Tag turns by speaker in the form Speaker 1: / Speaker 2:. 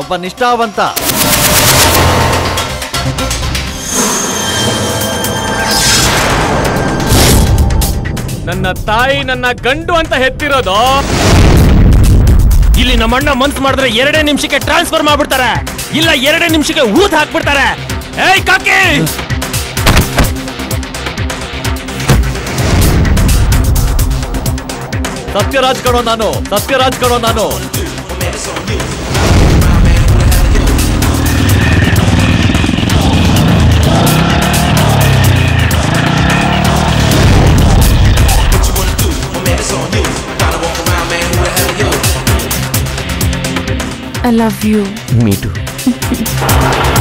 Speaker 1: ಸ್ವಲ್ಪ ನಿಷ್ಠಾವಂತ
Speaker 2: ನನ್ನ ತಾಯಿ ನನ್ನ ಗಂಡು ಅಂತ ಹೆತ್ತಿರೋದು ಇಲ್ಲಿ ನಮ್ಮಣ್ಣ ಮನ್ಸ್ ಮಾಡಿದ್ರೆ ಎರಡೇ ನಿಮಿಷಕ್ಕೆ ಟ್ರಾನ್ಸ್ಫರ್ ಮಾಡ್ಬಿಡ್ತಾರೆ ಇಲ್ಲ ಎರಡೇ ನಿಮಿಷಕ್ಕೆ ಊತ್ ಹಾಕ್ಬಿಡ್ತಾರೆ ಏಯ್ ಕಾಕಿ
Speaker 1: ಸತ್ಯರಾಜ್ ಕಣೋ ನಾನು ಸತ್ಯರಾಜ್ ಕಣೋ ನಾನು
Speaker 3: I love you.
Speaker 2: ಮೀಟು